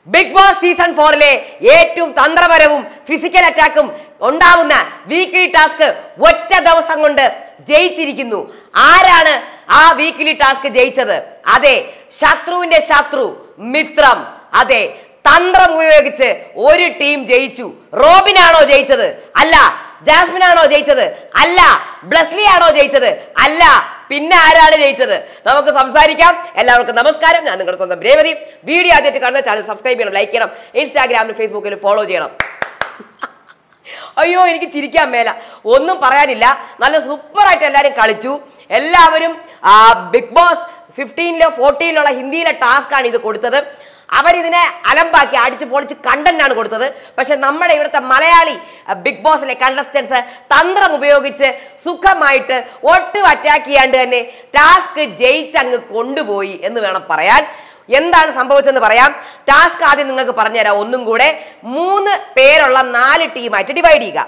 big boss season ഫോറിലെ ഏറ്റവും തന്ത്രപരവും physical അറ്റാക്കും ഉണ്ടാവുന്ന weekly task ഒറ്റ ദിവസം കൊണ്ട് ജയിച്ചിരിക്കുന്നു ആരാണ് ആ വീക്ക്ലി ടാസ്ക് ജയിച്ചത് അതെ ശത്രുവിന്റെ ശത്രു മിത്രം അതെ തന്ത്രം ഉപയോഗിച്ച് ഒരു ടീം ജയിച്ചു റോബിനാണോ ജയിച്ചത് അല്ല ജാസ്മിൻ ആണോ ജയിച്ചത് അല്ല ബ്ലസ്ലി ആണോ ജയിച്ചത് അല്ല പിന്നെ ആരാണ് ജയിച്ചത് നമുക്ക് സംസാരിക്കാം എല്ലാവർക്കും നമസ്കാരം ഞാൻ നിങ്ങളുടെ സ്വന്തം രേവതി വീഡിയോ ആദ്യമായിട്ട് കാണുന്ന ചാനൽ സബ്സ്ക്രൈബ് ചെയ്യണം ലൈക്ക് ചെയ്യണം ഇൻസ്റ്റാഗ്രാമിലും ഫേസ്ബുക്കിലും ഫോളോ ചെയ്യണം അയ്യോ എനിക്ക് ചിരിക്കാൻ മേല ഒന്നും പറയാനില്ല നല്ല സൂപ്പറായിട്ട് എല്ലാവരും കളിച്ചു എല്ലാവരും ആ, ബിഗ് ബോസ് ഫിഫ്റ്റീനിലോ ഫോർട്ടീനിലുള്ള ഹിന്ദിയിലെ ടാസ്ക് ആണ് ഇത് കൊടുത്തത് അവരിതിനെ അലമ്പാക്കി അടിച്ച് പൊളിച്ച് കണ്ടന്റ് ആണ് കൊടുത്തത് പക്ഷെ നമ്മുടെ ഇവിടുത്തെ മലയാളി ആ, ബിഗ് ബോസിലെ കണ്ടസ്റ്റൻസ് തന്ത്രം ഉപയോഗിച്ച് സുഖമായിട്ട് ഒട്ടും അറ്റാക്ക് ചെയ്യാണ്ട് തന്നെ ടാസ്ക് ജയിച്ചങ്ങ് കൊണ്ടുപോയി എന്ന് വേണം പറയാൻ എന്താണ് സംഭവിച്ചതെന്ന് പറയാം ടാസ്ക് ആദ്യം നിങ്ങൾക്ക് പറഞ്ഞുതരാം ഒന്നും കൂടെ മൂന്ന് പേരുള്ള നാല് ടീമായിട്ട് ഡിവൈഡ് ചെയ്യുക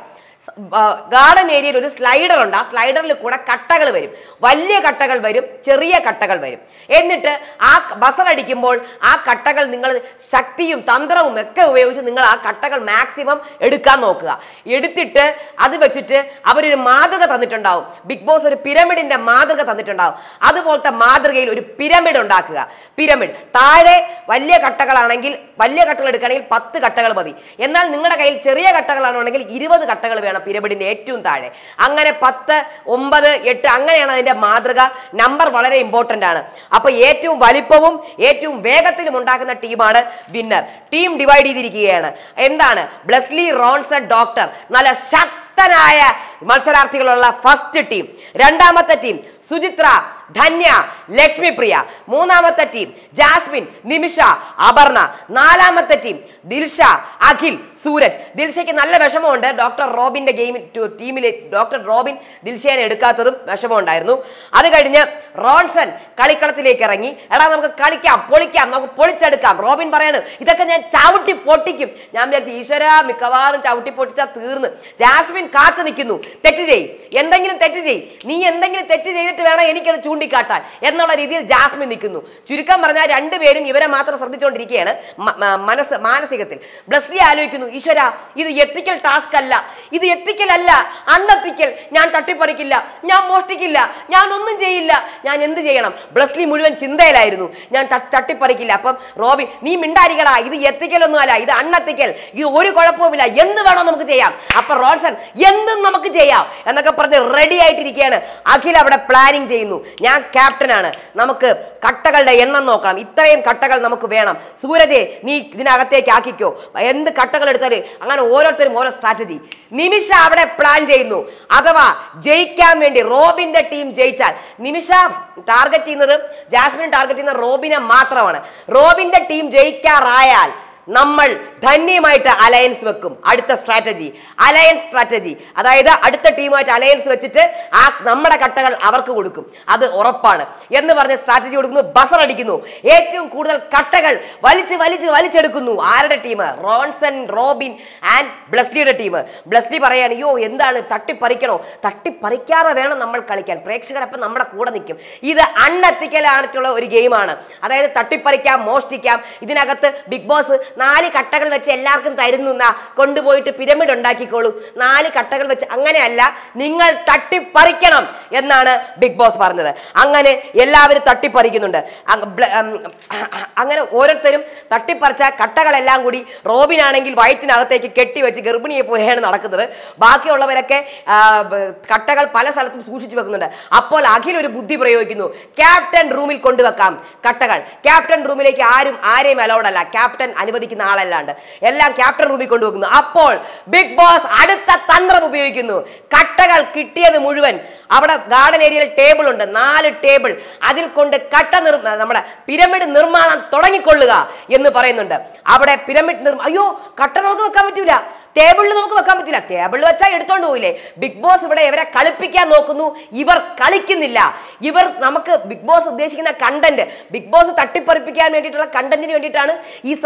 ഗാർഡൻ ഏരിയയിൽ ഒരു സ്ലൈഡർ ഉണ്ട് ആ സ്ലൈഡറിൽ കൂടെ കട്ടകൾ വരും വലിയ കട്ടകൾ വരും ചെറിയ കട്ടകൾ വരും എന്നിട്ട് ആ ബസർ അടിക്കുമ്പോൾ ആ കട്ടകൾ നിങ്ങൾ ശക്തിയും തന്ത്രവും ഒക്കെ ഉപയോഗിച്ച് നിങ്ങൾ ആ കട്ടകൾ മാക്സിമം എടുക്കാൻ നോക്കുക എടുത്തിട്ട് അത് വെച്ചിട്ട് അവരൊരു മാതൃക തന്നിട്ടുണ്ടാവും ബിഗ് ബോസ് ഒരു പിരമിഡിന്റെ മാതൃക തന്നിട്ടുണ്ടാവും അതുപോലത്തെ മാതൃകയിൽ ഒരു പിരമിഡ് ഉണ്ടാക്കുക പിരമിഡ് താഴെ വലിയ കട്ടകളാണെങ്കിൽ വലിയ കട്ടകൾ എടുക്കുകയാണെങ്കിൽ പത്ത് കട്ടകൾ മതി എന്നാൽ നിങ്ങളുടെ കയ്യിൽ ചെറിയ കട്ടകളാണെങ്കിൽ ഇരുപത് കട്ടകൾ വേണം പിരമിഡിന്റെ ഏറ്റവും താഴെ അങ്ങനെ പത്ത് ഒമ്പത് എട്ട് അങ്ങനെയാണ് അതിന്റെ മാതൃക നമ്പർ വളരെ ഇമ്പോർട്ടന്റ് ആണ് അപ്പൊ ഏറ്റവും വലിപ്പവും ഏറ്റവും വേഗത്തിലും ഉണ്ടാക്കുന്ന ടീമാണ് വിന്നർ ടീം ഡിവൈഡ് ചെയ്തിരിക്കുകയാണ് എന്താണ് ബ്ലസ്ലി റോൺസൺ ഡോക്ടർ നല്ല ശക്തനായ മത്സരാർത്ഥികളുള്ള ഫസ്റ്റ് ടീം രണ്ടാമത്തെ ടീം സുചിത്ര ധന്യ ലക്ഷ്മിപ്രിയ മൂന്നാമത്തെ ടീം ജാസ്മിൻ നിമിഷ അപർണ നാലാമത്തെ ടീം ദിൽഷ അഖിൽ സൂരജ് ദിൽഷയ്ക്ക് നല്ല വിഷമമുണ്ട് ഡോക്ടർ റോബിന്റെ ഗെയിമിൽ ടീമിലെ ഡോക്ടർ റോബിൻ ദിൽഷയെ എടുക്കാത്തതും വിഷമമുണ്ടായിരുന്നു അത് കഴിഞ്ഞ് റോൺസൺ കളിക്കളത്തിലേക്ക് ഇറങ്ങി എടാ നമുക്ക് കളിക്കാം പൊളിക്കാം നമുക്ക് പൊളിച്ചെടുക്കാം റോബിൻ പറയാണ് ഇതൊക്കെ ഞാൻ ചവിട്ടി പൊട്ടിക്കും ഞാൻ വിചാരിച്ചു ഈശ്വര മിക്കവാറും ചവിട്ടി പൊട്ടിച്ചാൽ തീർന്ന് ജാസ്മിൻ കാത്തു നിൽക്കുന്നു തെറ്റ് ചെയ് എന്തെങ്കിലും തെറ്റ് ചെയ് നീ എന്തെങ്കിലും തെറ്റ് ചെയ്തിട്ട് വേണം എനിക്കത് ചൂണ്ടിക്കാട്ടാൻ എന്നുള്ള രീതിയിൽ ജാസ്മിൻ നിൽക്കുന്നു ചുരുക്കം പറഞ്ഞാൽ രണ്ടുപേരും ഇവരെ മാത്രം ശ്രദ്ധിച്ചുകൊണ്ടിരിക്കുകയാണ് മ- മ- മനസ്സ് മാനസികത്തിൽ ബ്ലസ്ലി ആലോചിക്കുന്നു ഈശ്വര ഇത് എത്തിക്കൽ ടാസ്ക് അല്ല ഇത് എത്തിക്കൽ അല്ല അണ്ണത്തിക്കൽ ഞാൻ തട്ടിപ്പറിക്കില്ല ഞാൻ മോഷ്ടിക്കില്ല ഞാൻ ഒന്നും ചെയ്യില്ല ഞാൻ എന്ത് ചെയ്യണം ബ്ലസ്ലി മുഴുവൻ ചിന്തയിലായിരുന്നു ഞാൻ ത- തട്ടിപ്പറിക്കില്ല അപ്പം റോബിൻ നീ മിണ്ടാരികളാ ഇത് എത്തിക്കലൊന്നും അല്ല ഇത് അണ്ണത്തിക്കൽ ഇത് ഒരു കുഴപ്പവുമില്ല എന്ത് വേണോ നമുക്ക് ചെയ്യാം അപ്പൊ റോൺസൺ എന്തും നമുക്ക് ചെയ്യാം എന്നൊക്കെ പറഞ്ഞ് റെഡി ആയിട്ടിരിക്കുകയാണ് അഖിൽ അവിടെ പ്ലാനിങ് ചെയ്യുന്നു ഞാൻ ക്യാപ്റ്റനാണ് നമുക്ക് കട്ടകളുടെ എണ്ണം നോക്കണം ഇത്രയും കട്ടകൾ നമുക്ക് വേണം സൂരജെ നീ ഇതിനകത്തേക്ക് ആക്കിക്കോ എന്ത് കട്ടകൾ എടുത്താൽ അങ്ങനെ ഓരോരുത്തരും ഓരോ സ്ട്രാറ്റജി നിമിഷ അവിടെ പ്ലാൻ ചെയ്യുന്നു അഥവാ ജയിക്കാൻ വേണ്ടി റോബിന്റെ ടീം ജയിച്ചാൽ നിമിഷ ടാർഗറ്റ് ചെയ്യുന്നത് ജാസ്മിൻ ടാർഗറ്റ് ചെയ്യുന്ന റോബിനെ മാത്രമാണ് റോബിന്റെ ടീം ജയിക്കാറായാൽ നമ്മൾ ധന്യമായിട്ട് അലയൻസ് വെക്കും അടുത്ത സ്ട്രാറ്റജി അലയൻസ് സ്ട്രാറ്റജി അതായത് അടുത്ത ടീമായിട്ട് അലയൻസ് വെച്ചിട്ട് ആ നമ്മുടെ കട്ടകൾ അവർക്ക് കൊടുക്കും അത് ഉറപ്പാണ് എന്ന് പറഞ്ഞ സ്ട്രാറ്റജി കൊടുക്കുന്നു ബസർ അടിക്കുന്നു ഏറ്റവും കൂടുതൽ കട്ടകൾ വലിച്ച് വലിച്ച് വലിച്ചെടുക്കുന്നു ആരുടെ ടീം റോൺസൺ റോബിൻ ആൻഡ് ബ്ലസ്ലിയുടെ ടീം ബ്ലസ്ലി പറയാണ് അയ്യോ എന്താണ് തട്ടിപ്പറിക്കണോ തട്ടിപ്പറിക്കാതെ വേണം നമ്മൾ കളിക്കാൻ പ്രേക്ഷകരപ്പം നമ്മുടെ കൂടെ നിൽക്കും ഇത് അൺഎത്തിക്കലായിട്ടുള്ള ഒരു ഗെയിമാണ് അതായത് തട്ടിപ്പറിക്കാം മോഷ്ടിക്കാം ഇതിനകത്ത് ബിഗ് ബോസ് നാല് കട്ടകൾ വെച്ച് എല്ലാവർക്കും തരുന്നു എന്നാ കൊണ്ടുപോയിട്ട് പിരമിഡ് ഉണ്ടാക്കിക്കോളൂ നാല് കട്ടകൾ വെച്ച് അങ്ങനെയല്ല നിങ്ങൾ തട്ടിപ്പറിക്കണം എന്നാണ് ബിഗ് ബോസ് പറഞ്ഞത് അങ്ങനെ എല്ലാവരും തട്ടിപ്പറിക്കുന്നുണ്ട് അങ് ബ്ല- ഉം, അങ്ങനെ ഓരോരുത്തരും തട്ടിപ്പറിച്ച കട്ടകളെല്ലാം കൂടി റോബിനാണെങ്കിൽ വയറ്റിനകത്തേക്ക് കെട്ടിവെച്ച് ഗർഭിണിയെ പോലെയാണ് നടക്കുന്നത് ബാക്കിയുള്ളവരൊക്കെ ആ, ബ- കട്ടകൾ പല സ്ഥലത്തും സൂക്ഷിച്ചു വെക്കുന്നുണ്ട് അപ്പോൾ അഖിൽ ഒരു ബുദ്ധി പ്രയോഗിക്കുന്നു ക്യാപ്റ്റൻ റൂമിൽ കൊണ്ടുവെക്കാം കട്ടകൾ ക്യാപ്റ്റൻ റൂമിലേക്ക് ആരും ആരെയും അലൗഡ് അല്ല ക്യാപ്റ്റൻ അനുവദിക്കുന്ന ആളല്ലാണ്ട് എല്ലാം ക്യാപ്റ്റൻ റൂമിൽ കൊണ്ടുവെക്കുന്നു അപ്പോൾ ബിഗ് ബോസ് അടുത്ത തന്ത്രം ഉപയോഗിക്കുന്നു കട്ടകൾ കിട്ടിയത് മുഴുവൻ അവിടെ ഗാർഡൻ ഏരിയയിൽ ടേബിൾ ഉണ്ട് നാല് ടേബിൾ അതിൽ കൊണ്ട് കട്ട നിർ നമ്മുടെ പിരമിഡ് നിർമ്മാണം തുടങ്ങിക്കൊള്ളുക എന്ന് പറയുന്നുണ്ട് അവിടെ പിരമിഡ് നിർമ്മ അയ്യോ കട്ട നമുക്ക് വെക്കാൻ പറ്റൂല ടേബിളിൽ നമുക്ക് വെക്കാൻ പറ്റില്ല ടേബിളിൽ വെച്ചാൽ എടുത്തോണ്ട് പോയില്ലേ ബിഗ് ബോസ് ഇവിടെ ഇവരെ കളിപ്പിക്കാൻ നോക്കുന്നു ഇവർ കളിക്കുന്നില്ല ഇവർ നമുക്ക് ബിഗ് ബോസ് ഉദ്ദേശിക്കുന്ന കണ്ടന്റ് ബിഗ് ബോസ് തട്ടിപ്പറിപ്പിക്കാൻ വേണ്ടിയിട്ടുള്ള കണ്ടന്റിന് വേണ്ടിയിട്ടാണ് ഈ ശ്രമിക്കുന്നത്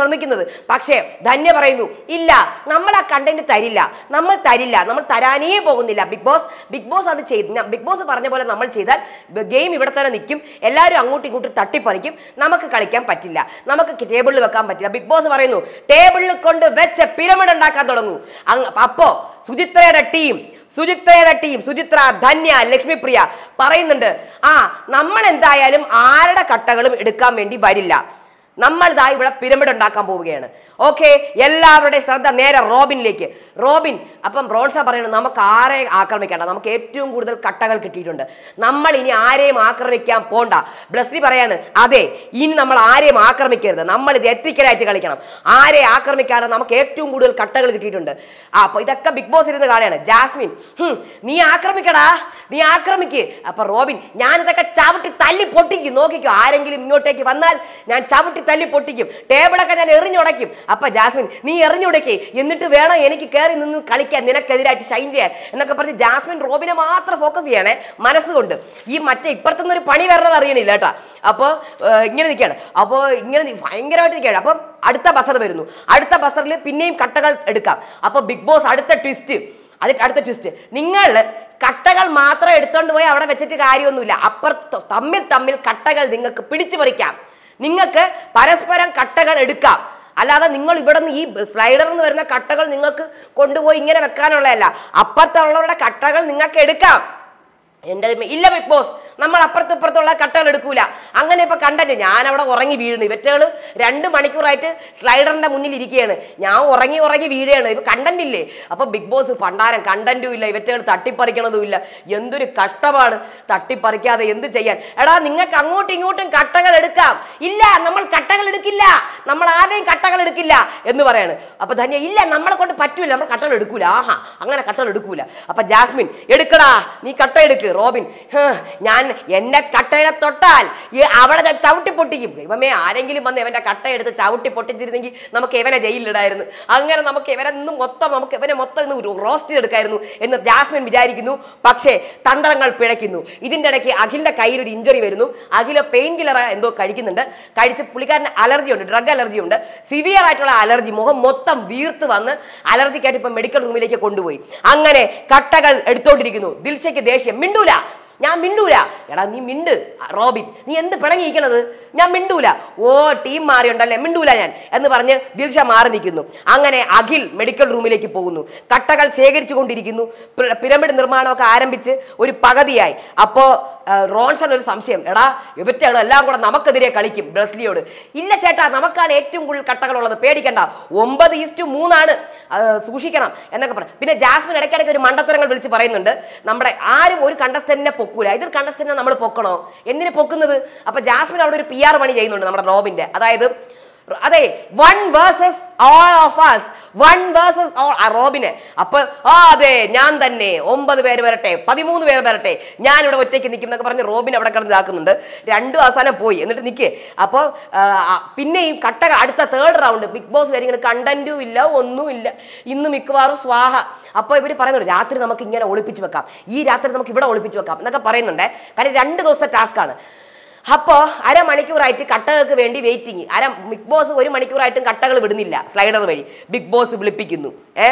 കൊടുക്കുന്നത് പക്ഷേ ധന്യ പറയുന്നു ഇല്ല നമ്മൾ ആ കണ്ടന്റ് തരില്ല നമ്മൾ തരില്ല നമ്മൾ തരാനേ പോകുന്നില്ല ബിഗ് ബോസ് ബിഗ് ബോസ് അത് ചെയ്ത് ന- ബിഗ് ബോസ് പറഞ്ഞ പോലെ നമ്മൾ ചെയ്താൽ ഗെയിം ഇവിടെ തന്നെ നിൽക്കും എല്ലാവരും അങ്ങോട്ടും ഇങ്ങോട്ടും തട്ടിപ്പറിക്കും നമുക്ക് കളിക്കാൻ പറ്റില്ല നമുക്ക് ടേബിളിൽ വെക്കാൻ പറ്റില്ല ബിഗ് ബോസ് പറയുന്നു ടേബിളിൽ കൊണ്ട് വെച്ച് പിരമിഡ് ഉണ്ടാക്കാൻ തുടങ്ങൂ അങ്ങ് അപ്പോ സുചിത്രയുടെ ടീം സുചിത്രയുടെ ടീം സുചിത്ര ധന്യ ലക്ഷ്മിപ്രിയ പറയുന്നുണ്ട് ആ നമ്മൾ എന്തായാലും ആരുടെ കട്ടകളും എടുക്കാൻ വേണ്ടി വരില്ല നമ്മൾ ഇതാ ഇവിടെ പിരമിഡ് ഉണ്ടാക്കാൻ പോവുകയാണ് ഓക്കെ എല്ലാവരുടെയും ശ്രദ്ധ നേരെ റോബിനിലേക്ക് റോബിൻ അപ്പം റോൺസ പറയുന്നത് നമുക്ക് ആരെ ആക്രമിക്കേണ്ട നമുക്ക് ഏറ്റവും കൂടുതൽ കട്ടകൾ കിട്ടിയിട്ടുണ്ട് നമ്മൾ ഇനി ആരെയും ആക്രമിക്കാൻ പോണ്ട ബ്ലസ്ലി പറയാണ് അതെ ഇനി നമ്മൾ ആരെയും ആക്രമിക്കരുത് നമ്മൾ ഇത് എത്തിക്കലായിട്ട് കളിക്കണം ആരെ ആക്രമിക്കാതെ നമുക്ക് ഏറ്റവും കൂടുതൽ കട്ടകൾ കിട്ടിയിട്ടുണ്ട് ആ അപ്പൊ ഇതൊക്കെ ബിഗ് ബോസ് ഇരുന്ന് കാണുകയാണ് ജാസ്മിൻ ഹും, നീ ആക്രമിക്കടാ നീ ആക്രമിക്ക് അപ്പൊ റോബിൻ ഞാൻ ഇതൊക്കെ ചവിട്ടി തല്ലി പൊട്ടിക്കും നോക്കിക്കോ ആരെങ്കിലും ഇങ്ങോട്ടേക്ക് വന്നാൽ ഞാൻ ചവിട്ടി തല്ലി പൊട്ടിക്കും ടേബിളൊക്കെ ഞാൻ എറിഞ്ഞുടയ്ക്കും അപ്പൊ ജാസ്മിൻ നീ എറിഞ്ഞുടയ്ക്ക് എന്നിട്ട് വേണം എനിക്ക് കയറി നിന്ന് കളിക്കാൻ നിനക്കെതിരായിട്ട് ഷൈൻ ചെയ്യാൻ എന്നൊക്കെ പറഞ്ഞ് ജാസ്മിൻ റോബിനെ മാത്രം ഫോക്കസ് ചെയ്യണേ മനസ്സുകൊണ്ട് ഈ മറ്റേ ഇപ്പുറത്തുനിന്ന് ഒരു പണി വരണത് അറിയണില്ല കേട്ടാ അപ്പോൾ ഇങ്ങനെ നിൽക്കുകയാണ് അപ്പോൾ ഇങ്ങനെ നി- ഭയങ്കരമായിട്ട് നിൽക്കുകയാണ് അപ്പം അടുത്ത ബസർ വരുന്നു അടുത്ത ബസറിൽ പിന്നെയും കട്ടകൾ എടുക്കാം അപ്പോൾ ബിഗ് ബോസ് അടുത്ത ട്വിസ്റ്റ് അത് അടുത്ത ട്വിസ്റ്റ് നിങ്ങൾ കട്ടകൾ മാത്രം എടുത്തോണ്ട് പോയി അവിടെ വെച്ചിട്ട് കാര്യമൊന്നുമില്ല അപ്പുറത്ത് തമ്മിൽ തമ്മിൽ കട്ടകൾ നിങ്ങൾക്ക് പിടിച്ചു പറിക്കാം നിങ്ങൾക്ക് പരസ്പരം കട്ടകൾ എടുക്കാം അല്ലാതെ നിങ്ങൾ ഇവിടെ നിന്ന് ഈ സ്ലൈഡറിൽ നിന്ന് വരുന്ന കട്ടകൾ നിങ്ങൾക്ക് കൊണ്ടുപോയി ഇങ്ങനെ വെക്കാനുള്ളതല്ല അപ്പുറത്തുള്ളവരുടെ കട്ടകൾ നിങ്ങൾക്ക് എടുക്കാം എന്റെ ദൈവമേ, ഇല്ല ബിഗ് ബോസ് നമ്മൾ അപ്പുറത്തും ഇപ്പുറത്തുള്ള കട്ടകൾ എടുക്കൂല അങ്ങനെ ഇപ്പൊ കണ്ടന്റ് ഞാൻ അവിടെ ഉറങ്ങി വീഴുന്നു ഇവറ്റകള് രണ്ട് മണിക്കൂറായിട്ട് സ്ലൈഡറിന്റെ മുന്നിൽ ഇരിക്കുകയാണ് ഞാൻ ഉറങ്ങി ഉറങ്ങി വീഴുകയാണ് ഇപ്പൊ കണ്ടന്റ് ഇല്ലേ അപ്പൊ ബിഗ് ബോസ് പണ്ടാരം കണ്ടന്റും ഇല്ല ഇവറ്റകൾ തട്ടിപ്പറിക്കണതും ഇല്ല എന്തൊരു കഷ്ടമാണ് തട്ടിപ്പറിക്കാതെ എന്ത് ചെയ്യാൻ എടാ നിങ്ങൾക്ക് അങ്ങോട്ടും ഇങ്ങോട്ടും കട്ടകൾ എടുക്കാം ഇല്ല നമ്മൾ കട്ടകൾ എടുക്കില്ല നമ്മൾ ആരെയും കട്ടകൾ എടുക്കില്ല എന്ന് പറയാണ് അപ്പൊ ധന്യ ഇല്ല നമ്മളെ കൊണ്ട് പറ്റൂല നമ്മൾ കട്ടകൾ എടുക്കൂല ആഹാ അങ്ങനെ കട്ടകൾ എടുക്കൂല അപ്പൊ ജാസ്മിൻ എടുക്കടാ നീ കട്ട എടുക്ക് റോബിൻ ഹ്, ഞാൻ എന്നെ കട്ടയെ തൊട്ടാൽ ഈ അവിടെ ഞാൻ ചവിട്ടി പൊട്ടിക്കും ദൈവമേ ആരെങ്കിലും വന്ന് ഇവന്റെ കട്ട എടുത്ത് ചവിട്ടി പൊട്ടിച്ചിരുന്നെങ്കിൽ നമുക്ക് ഇവനെ ജയിലിലിടായിരുന്നു അങ്ങനെ നമുക്ക് ഇവനെ നിന്ന് മൊത്തം നമുക്ക് ഇവനെ മൊത്തം ഇന്ന് റോസ്റ്റ് ചെയ്തെടുക്കായിരുന്നു എന്ന് ജാസ്മിൻ വിചാരിക്കുന്നു പക്ഷേ തന്ത്രങ്ങൾ പിഴയ്ക്കുന്നു ഇതിന്റെ ഇടയ്ക്ക് അഖിലിന്റെ കയ്യിൽ ഒരു ഇഞ്ചറി വരുന്നു അഖില പെയിൻ കില്ലർ എന്തോ കഴിക്കുന്നുണ്ട് കഴിച്ച് പുള്ളിക്കാരന് അലർജി ഉണ്ട് ഡ്രഗ് അലർജി ഉണ്ട് സിവിയർ ആയിട്ടുള്ള അലർജി മുഖം മൊത്തം വീർത്ത് വന്ന് അലർജിക്കായിട്ട് ഇപ്പൊ മെഡിക്കൽ റൂമിലേക്ക് കൊണ്ടുപോയി അങ്ങനെ കട്ടകൾ എടുത്തോണ്ടിരിക്കുന്നു ദിൽഷയ്ക്ക് ദേഷ്യം മിണ്ടൂല ഞാൻ മിണ്ടൂല എടാ നീ മിണ്ട് റോബിൻ നീ എന്ത് പിണങ്ങിയിരിക്കണത് ഞാൻ മിണ്ടൂല ഓ ടീം മാറിയുണ്ടല്ലേ മിണ്ടൂല ഞാൻ എന്ന് പറഞ്ഞ് ദിൽഷ മാറി നിൽക്കുന്നു അങ്ങനെ അഖിൽ മെഡിക്കൽ റൂമിലേക്ക് പോകുന്നു കട്ടകൾ ശേഖരിച്ചു കൊണ്ടിരിക്കുന്നു പിര- പിരമിഡ് നിർമ്മാണമൊക്കെ ആരംഭിച്ച് ഒരു പകുതിയായി അപ്പോ ആ, റോൺസൺ ഒരു സംശയം എടാ ഇവറ്റാണ് എല്ലാം കൂടെ നമുക്കെതിരെ കളിക്കും ബ്രസ്ലിയോട് ഇല്ല ചേട്ടാ നമുക്കാണ് ഏറ്റവും കൂടുതൽ കട്ടകളുള്ളത് പേടിക്കണ്ട ഒമ്പത് ഈസ്റ്റു മൂന്നാണ് ആ, സൂക്ഷിക്കണം എന്നൊക്കെ പറഞ്ഞു പിന്നെ ജാസ്മിൻ ഇടയ്ക്കിടയ്ക്ക് ഒരു മണ്ടത്തരങ്ങൾ വിളിച്ച് പറയുന്നുണ്ട് നമ്മുടെ ആരും ഒരു കണ്ടസ്റ്റന്റിനെ പൊക്കൂല ഇതിൽ കണ്ടസ്റ്റന്റിനെ നമ്മൾ പൊക്കണോ എന്തിനു പൊക്കുന്നത് അപ്പൊ ജാസ്മിൻ അവിടെ ഒരു പി ആർ പണി ചെയ്യുന്നുണ്ട് നമ്മുടെ റോബിന്റെ അതായത് അതെ one versus all of us one versus റോബിനെ അപ്പൊ ആ അതെ ഞാൻ തന്നെ ഒമ്പത് പേര് വരട്ടെ പതിമൂന്ന് പേര് വരട്ടെ ഞാൻ ഇവിടെ ഒറ്റയ്ക്ക് നിൽക്കും എന്നൊക്കെ പറഞ്ഞ് റോബിൻ അവിടെ കിടന്ന് ഇതാക്കുന്നുണ്ട് രണ്ടും അവസാനം പോയി എന്നിട്ട് നിൽക്കേ അപ്പോൾ പിന്നെയും കട്ട അടുത്ത തേർഡ് റൗണ്ട് ബിഗ് ബോസ് കാര്യങ്ങൾ കണ്ടന്റും ഇല്ല ഒന്നും ഇല്ല ഇന്ന് മിക്കവാറും സ്വാഹ അപ്പോൾ ഇവർ പറയുന്നുണ്ട് രാത്രി നമുക്ക് ഇങ്ങനെ ഒളിപ്പിച്ച് വെക്കാം ഈ രാത്രി നമുക്ക് ഇവിടെ ഒളിപ്പിച്ച് വെക്കാം എന്നൊക്കെ പറയുന്നുണ്ട് കാര്യം രണ്ട് ദിവസത്തെ ടാസ്ക്കാണ് അപ്പോൾ അരമണിക്കൂറായിട്ട് കട്ടകൾക്ക് വേണ്ടി വെയിറ്റിംഗ് അര ബിഗ് ബോസ് ഒരു മണിക്കൂറായിട്ടും കട്ടകൾ വിടുന്നില്ല സ്ലൈഡർ വഴി ബിഗ് ബോസ് വിളിപ്പിക്കുന്നു ഏ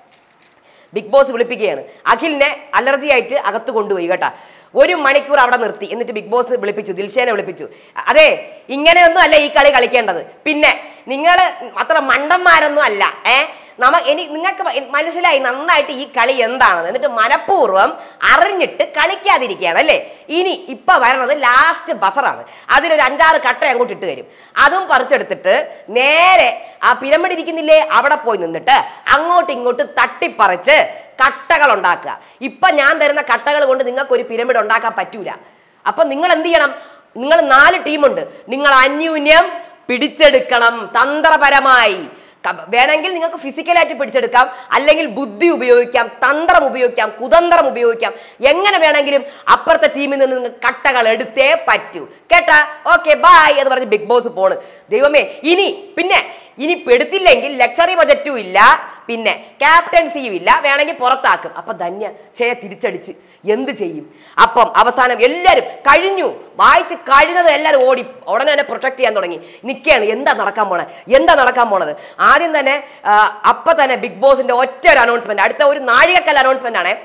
ബിഗ് ബോസ് വിളിപ്പിക്കുകയാണ് അഖിലിനെ അലർജി ആയിട്ട് അകത്ത് കൊണ്ടുപോയി കേട്ടാ ഒരു മണിക്കൂർ അവിടെ നിർത്തി എന്നിട്ട് ബിഗ് ബോസ് വിളിപ്പിച്ചു ദിൽഷേനെ വിളിപ്പിച്ചു അതെ ഇങ്ങനെയൊന്നും അല്ല ഈ കളി കളിക്കേണ്ടത് പിന്നെ നിങ്ങൾ അത്ര മണ്ടന്മാരൊന്നും അല്ല ഏ നമ്മ ഇനി നിങ്ങൾക്ക് മ- മനസ്സിലായി നന്നായിട്ട് ഈ കളി എന്താണെന്ന് എന്നിട്ട് മനഃപൂർവ്വം അറിഞ്ഞിട്ട് കളിക്കാതിരിക്കുകയാണ് അല്ലേ ഇനി ഇപ്പൊ വരണത് ലാസ്റ്റ് ബസറാണ് അതിലൊരു അഞ്ചാറ് കട്ട അങ്ങോട്ട് ഇട്ട് തരും അതും പറിച്ചെടുത്തിട്ട് നേരെ ആ പിരമിഡ് ഇരിക്കുന്നില്ലേ അവിടെ പോയി നിന്നിട്ട് അങ്ങോട്ടും ഇങ്ങോട്ടും തട്ടിപ്പറിച്ച് കട്ടകൾ ഉണ്ടാക്കുക ഇപ്പൊ ഞാൻ തരുന്ന കട്ടകൾ കൊണ്ട് നിങ്ങൾക്ക് ഒരു പിരമിഡ് ഉണ്ടാക്കാൻ പറ്റൂല അപ്പൊ നിങ്ങൾ എന്ത് ചെയ്യണം നിങ്ങൾ നാല് ടീമുണ്ട് നിങ്ങൾ അന്യൂന്യം പിടിച്ചെടുക്കണം തന്ത്രപരമായി ക- വേണമെങ്കിൽ നിങ്ങൾക്ക് ഫിസിക്കലായിട്ട് പിടിച്ചെടുക്കാം അല്ലെങ്കിൽ ബുദ്ധി ഉപയോഗിക്കാം തന്ത്രം ഉപയോഗിക്കാം കുതന്ത്രം ഉപയോഗിക്കാം എങ്ങനെ വേണമെങ്കിലും അപ്പുറത്തെ ടീമിൽ നിന്ന് നിങ്ങൾക്ക് കട്ടകൾ എടുത്തേ പറ്റൂ കേട്ടാ ഓക്കെ ബായ് എന്ന് പറഞ്ഞ് ബിഗ് ബോസ് പോണ് ദൈവമേ ഇനി പിന്നെ ഇനി പെടുത്തില്ലെങ്കിൽ ലക്ഷറി ബജറ്റും ഇല്ല പിന്നെ ക്യാപ്റ്റൻസിയും ഇല്ല വേണമെങ്കിൽ പുറത്താക്കും അപ്പൊ ധന്യ ചേ തിരിച്ചടിച്ച് എന്ത് ചെയ്യും അപ്പം അവസാനം എല്ലാവരും കഴിഞ്ഞു വായിച്ച് കഴിഞ്ഞത് എല്ലാവരും ഓടി ഉടനെ തന്നെ പ്രൊട്ടക്ട് ചെയ്യാൻ തുടങ്ങി നിൽക്കുകയാണ് എന്താ നടക്കാൻ പോണത് എന്താ നടക്കാൻ പോണത് ആദ്യം തന്നെ ആ, അപ്പൊ തന്നെ ബിഗ് ബോസിന്റെ ഒറ്റ ഒരു അനൗൺസ്മെന്റ് അടുത്ത ഒരു നാഴികക്കൽ അനൗൺസ്മെന്റ് ആണ്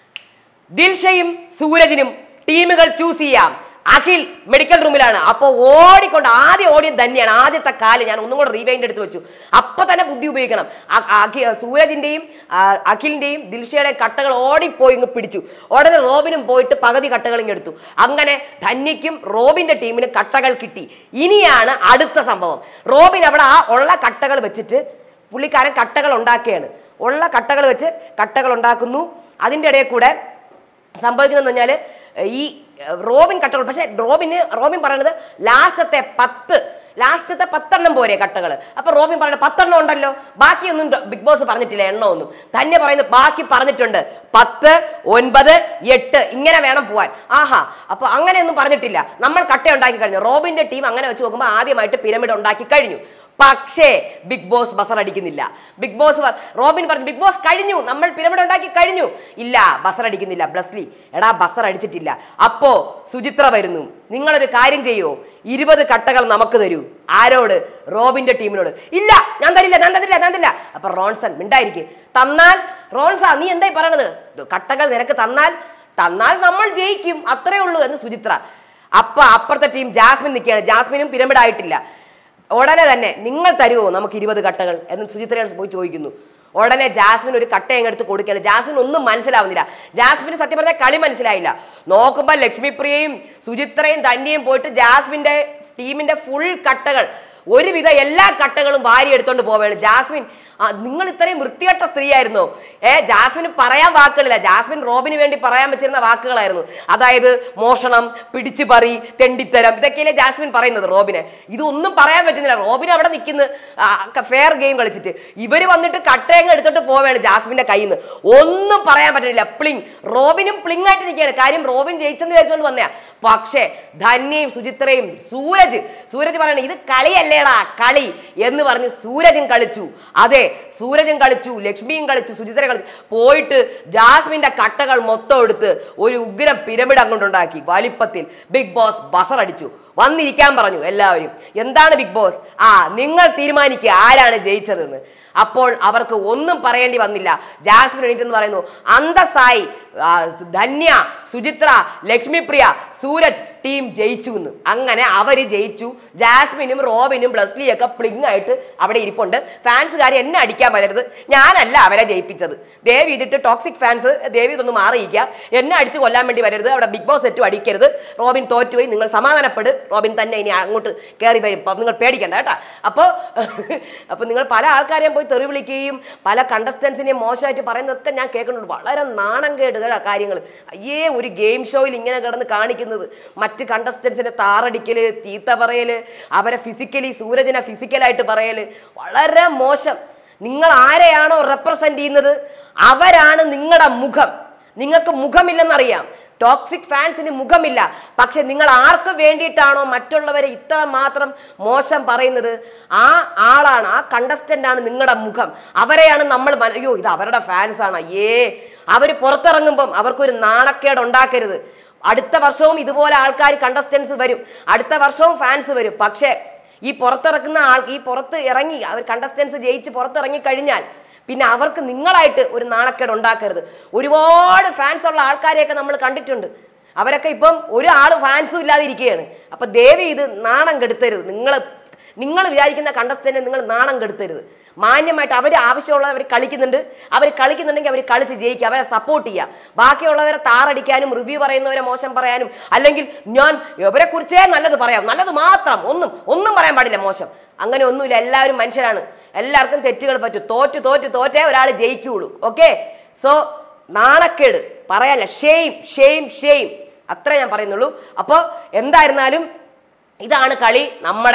ദിൽഷയും സൂരജിനും ടീമുകൾ ചൂസ് ചെയ്യാം അഖിൽ മെഡിക്കൽ റൂമിലാണ് അപ്പോൾ ഓടിക്കൊണ്ട് ആദ്യം ഓടിയത് തന്നെയാണ് ആദ്യത്തെ കാല് ഞാൻ ഒന്നും കൂടെ റീവൈൻഡ് എടുത്ത് വെച്ചു അപ്പൊ തന്നെ ബുദ്ധി ഉപയോഗിക്കണം അ- അഖി- സൂരജിന്റെയും ആ, അഖിലിന്റെയും ദിൽഷയുടെയും കട്ടകൾ ഓടിപ്പോയി ഇങ്ങ് പിടിച്ചു ഉടനെ റോബിനും പോയിട്ട് പകുതി കട്ടകൾ ഇങ്ങ് എടുത്തു അങ്ങനെ ധന്യയ്ക്കും റോബിന്റെ ടീമിന് കട്ടകൾ കിട്ടി ഇനിയാണ് അടുത്ത സംഭവം റോബിൻ അവിടെ ആ ഉള്ള കട്ടകൾ വെച്ചിട്ട് പുള്ളിക്കാരൻ കട്ടകൾ ഉണ്ടാക്കുകയാണ് ഉള്ള കട്ടകൾ വെച്ച് കട്ടകൾ ഉണ്ടാക്കുന്നു അതിൻ്റെ ഇടയിൽ കൂടെ സംഭവിക്കുന്നതെന്ന് പറഞ്ഞാൽ ഈ ഏർ, റോബിൻ കട്ടകൾ പക്ഷെ റോബിന് റോബിൻ പറയുന്നത് ലാസ്റ്റത്തെ പത്ത് ലാസ്റ്റത്തെ പത്തെണ്ണം പോരെ കട്ടകൾ അപ്പൊ റോബിൻ പറയുന്നത് പത്തെണ്ണം ഉണ്ടല്ലോ ബാക്കിയൊന്നും ഡ- ബിഗ് ബോസ് പറഞ്ഞിട്ടില്ല എണ്ണമൊന്നും തന്നെ പറയുന്നത് ബാക്കി പറഞ്ഞിട്ടുണ്ട് പത്ത് ഒൻപത് എട്ട് ഇങ്ങനെ വേണം പോവാൻ ആഹാ അപ്പൊ അങ്ങനെയൊന്നും പറഞ്ഞിട്ടില്ല നമ്മൾ കട്ട ഉണ്ടാക്കി കഴിഞ്ഞു റോബിന്റെ ടീം അങ്ങനെ വെച്ച് നോക്കുമ്പോൾ ആദ്യമായിട്ട് പിരമിഡ് ഉണ്ടാക്കി കഴിഞ്ഞു പക്ഷേ ബിഗ് ബോസ് ബസർ അടിക്കുന്നില്ല ബിഗ് ബോസ് പ- റോബിൻ പറഞ്ഞു ബിഗ് ബോസ് കഴിഞ്ഞു നമ്മൾ പിരമിഡ് ഉണ്ടാക്കി കഴിഞ്ഞു ഇല്ല ബസർ അടിക്കുന്നില്ല ബ്ലസ്ലി എടാ ബസർ അടിച്ചിട്ടില്ല അപ്പോ സുചിത്ര വരുന്നു നിങ്ങളൊരു കാര്യം ചെയ്യോ ഇരുപത് കട്ടകൾ നമുക്ക് തരൂ ആരോട് റോബിന്റെ ടീമിനോട് ഇല്ല ഞാൻ തരില്ല ഞാൻ തരില്ല ഞാൻ തരില്ല അപ്പൊ റോൺസൺ മിണ്ടായിരിക്കും തന്നാൽ റോൺസ നീ എന്തായി പറയണത് ഇത് കട്ടകൾ നിനക്ക് തന്നാൽ തന്നാൽ നമ്മൾ ജയിക്കും അത്രേ ഉള്ളൂ എന്ന് സുചിത്ര അപ്പൊ അപ്പുറത്തെ ടീം ജാസ്മിൻ നിൽക്കുകയാണ് ജാസ്മിനും പിരമിഡ് ആയിട്ടില്ല ഉടനെ തന്നെ നിങ്ങൾ തരുമോ നമുക്ക് ഇരുപത് കട്ടകൾ എന്ന് സുചിത്രയോട് പോയി ചോദിക്കുന്നു ഉടനെ ജാസ്മിൻ ഒരു കട്ട എടുത്ത് കൊടുക്കുകയാണ് ജാസ്മിൻ ഒന്നും മനസ്സിലാവുന്നില്ല ജാസ്മിന് സത്യം പറഞ്ഞാൽ കളി മനസ്സിലായില്ല നോക്കുമ്പോൾ ലക്ഷ്മിപ്രിയയും സുചിത്രയും തന്നെയും പോയിട്ട് ജാസ്മിന്റെ ടീമിന്റെ ഫുൾ കട്ടകൾ ഒരുവിധ എല്ലാ കട്ടകളും വാരി എടുത്തോണ്ട് പോവുകയാണ് ജാസ്മിൻ ആ, നിങ്ങൾ ഇത്രയും വൃത്തികെട്ട സ്ത്രീയായിരുന്നോ ഏ ജാസ്മിന് പറയാൻ വാക്കുകളില്ല ജാസ്മിൻ റോബിന് വേണ്ടി പറയാൻ വെച്ചിരുന്ന വാക്കുകളായിരുന്നു അതായത് മോഷണം പിടിച്ചു പറി തെണ്ടിത്തരം ഇതൊക്കെയല്ലേ ജാസ്മിൻ പറയുന്നത് റോബിന് ഇതൊന്നും പറയാൻ പറ്റുന്നില്ല റോബിൻ അവിടെ നിൽക്കുന്നു ഫെയർ ഗെയിം കളിച്ചിട്ട് ഇവര് വന്നിട്ട് കട്ടയങ്ങ് എടുത്തിട്ട് പോവുകയാണ് ജാസ്മിന്റെ കയ്യിൽ നിന്ന് ഒന്നും പറയാൻ പറ്റുന്നില്ല പ്ലിങ് റോബിനും പ്ലിങ് ആയിട്ട് നിൽക്കുകയാണ് കാര്യം റോബിൻ ജയിച്ചെന്ന് വിചാരിച്ചുകൊണ്ട് വന്നയാ പക്ഷേ ധന്യയും സുചിത്രയും സൂരജ് സൂരജ് പറയണ ഇത് കളിയല്ലേടാ കളി എന്ന് പറഞ്ഞ് സൂരജും കളിച്ചു അതെ സൂരജും കളിച്ചു ലക്ഷ്മിയും കളിച്ചു സുചിത്ര കളിച്ചു പോയിട്ട് ജാസ്മിന്റെ കട്ടകൾ മൊത്തം എടുത്ത് ഒരു ഉഗ്രം പിരമിഡ് അങ്ങോട്ടുണ്ടാക്കി വലിപ്പത്തിൽ ബിഗ് ബോസ് ബസർ അടിച്ചു വന്നിരിക്കാൻ പറഞ്ഞു എല്ലാവരും എന്താണ് ബിഗ് ബോസ് ആ നിങ്ങൾ തീരുമാനിക്കുക ആരാണ് ജയിച്ചതെന്ന് അപ്പോൾ അവർക്ക് ഒന്നും പറയേണ്ടി വന്നില്ല ജാസ്മിൻ എണീറ്റെന്ന് പറയുന്നു അന്തസ്സായി ആ, ധന്യ സുചിത്ര ലക്ഷ്മിപ്രിയ സൂരജ് ടീം ജയിച്ചു എന്ന് അങ്ങനെ അവര് ജയിച്ചു ജാസ്മിനും റോബിനും ബ്ലസ്ലിയും ഒക്കെ പ്ലിങ് ആയിട്ട് അവിടെ ഇരിപ്പുണ്ട് ഫാൻസുകാർ എന്നെ അടിക്കാൻ പറ്റരുത് ഞാനല്ല അവരെ ജയിപ്പിച്ചത് ദേവി ഇതിട്ട് ടോക്സിക് ഫാൻസ് ദേവി ഇതൊന്ന് മാറിയിക്കുക എന്നെ അടിച്ച് കൊല്ലാൻ വേണ്ടി വരരുത് അവിടെ ബിഗ് ബോസ് സെറ്റും അടിക്കരുത് റോബിൻ തോറ്റുപോയി നിങ്ങൾ സമാധാനപ്പെട് റോബിൻ തന്നെ ഇനി അങ്ങോട്ട് കയറി വരും അപ്പം നിങ്ങൾ പേടിക്കണ്ട കേട്ടാ അപ്പോൾ അപ്പോൾ നിങ്ങൾ പല ആൾക്കാരെയും പോയി തെറി വിളിക്കുകയും പല കണ്ടസ്റ്റൻസിനെയും മോശമായിട്ട് പറയുന്നതൊക്കെ ഞാൻ കേൾക്കുന്നുണ്ട് വളരെ നാണം കേട് കേട്ടാ കാര്യങ്ങൾ അയ്യേ ഒരു ഗെയിം ഷോയിൽ ഇങ്ങനെ കിടന്ന് കാണിക്കുന്നത് മറ്റ് കണ്ടസ്റ്റൻസിനെ താറടിക്കല് തീത്ത പറയല് അവരെ ഫിസിക്കലി സൂരജിനെ ഫിസിക്കലായിട്ട് പറയല് വളരെ മോശം നിങ്ങൾ ആരെയാണോ റെപ്രസെന്റ് ചെയ്യുന്നത് അവരാണ് നിങ്ങളുടെ മുഖം നിങ്ങൾക്ക് മുഖമില്ലെന്നറിയാം ടോക്സിക് ഫാൻസിന് മുഖമില്ല പക്ഷെ നിങ്ങൾ ആർക്ക് വേണ്ടിയിട്ടാണോ മറ്റുള്ളവരെ ഇത്ര മാത്രം മോശം പറയുന്നത് ആ ആളാണ് ആ കണ്ടസ്റ്റന്റ് ആണ് നിങ്ങളുടെ മുഖം അവരെയാണ് നമ്മൾ മന- അയ്യോ ഇത് അവരുടെ ഫാൻസ് ആണ് അയ്യേ അവർ പുറത്തിറങ്ങുമ്പം അവർക്കൊരു നാണക്കേട് ഉണ്ടാക്കരുത് അടുത്ത വർഷവും ഇതുപോലെ ആൾക്കാർ കണ്ടസ്റ്റൻസ് വരും അടുത്ത വർഷവും ഫാൻസ് വരും പക്ഷേ ഈ പുറത്തിറക്കുന്ന ആൾ ഈ പുറത്ത് ഇറങ്ങി അവർ കണ്ടസ്റ്റൻസ് ജയിച്ച് പുറത്തിറങ്ങി കഴിഞ്ഞാൽ പിന്നെ അവർക്ക് നിങ്ങളായിട്ട് ഒരു നാണക്കേട് ഉണ്ടാക്കരുത് ഒരുപാട് ഫാൻസ് ഉള്ള ആൾക്കാരെയൊക്കെ നമ്മൾ കണ്ടിട്ടുണ്ട് അവരൊക്കെ ഇപ്പം ഒരാൾ ഫാൻസും ഇല്ലാതെ ഇരിക്കുകയാണ് അപ്പൊ ദേവി ഇത് നാണം കെടുത്തരുത് നിങ്ങൾ നിങ്ങൾ വിചാരിക്കുന്ന കണ്ടസ്റ്റന്റ് നിങ്ങൾ നാണം കെടുത്തരുത് മാന്യമായിട്ട് അവർ ആവശ്യമുള്ള അവർ കളിക്കുന്നുണ്ട് അവർ കളിക്കുന്നുണ്ടെങ്കിൽ അവർ കളിച്ച് ജയിക്കുക അവരെ സപ്പോർട്ട് ചെയ്യുക ബാക്കിയുള്ളവരെ താറടിക്കാനും റിവ്യൂ പറയുന്നവരെ മോശം പറയാനും അല്ലെങ്കിൽ ഞാൻ ഇവരെ കുറിച്ചേ നല്ലത് പറയാം നല്ലത് മാത്രം ഒന്നും ഒന്നും പറയാൻ പാടില്ല മോശം അങ്ങനെ ഒന്നുമില്ല എല്ലാവരും മനുഷ്യരാണ് എല്ലാവർക്കും തെറ്റുകൾ പറ്റും തോറ്റ് തോറ്റ് തോറ്റേ ഒരാൾ ജയിക്കുകയുള്ളൂ ഓക്കെ സോ നാണക്കേട് പറയാല്ല ഷെയിം ഷെയിം ഷെയിം അത്രേ ഞാൻ പറയുന്നുള്ളൂ അപ്പോൾ എന്തായിരുന്നാലും ഇതാണ് കളി നമ്മുടെ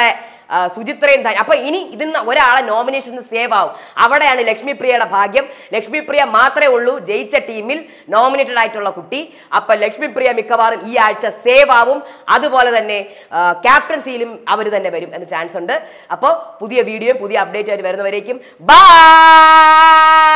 ആ, സുചിത്രയും ധ- അപ്പൊ ഇനി ഇതിന്ന് ഒരാളെ നോമിനേഷൻ സേവ് ആവും അവിടെയാണ് ലക്ഷ്മി പ്രിയയുടെ ഭാഗ്യം ലക്ഷ്മി പ്രിയ മാത്രമേ ഉള്ളൂ ജയിച്ച ടീമിൽ നോമിനേറ്റഡ് ആയിട്ടുള്ള കുട്ടി അപ്പൊ ലക്ഷ്മി പ്രിയ മിക്കവാറും ഈ ആഴ്ച സേവ് ആവും അതുപോലെ തന്നെ ക്യാപ്റ്റൻസിയിലും അവർ തന്നെ വരും എന്ന ചാൻസ് ഉണ്ട് അപ്പോൾ പുതിയ വീഡിയോയും പുതിയ അപ്ഡേറ്റ് ആയിട്ട് വരുന്നവരേക്കും ബൈ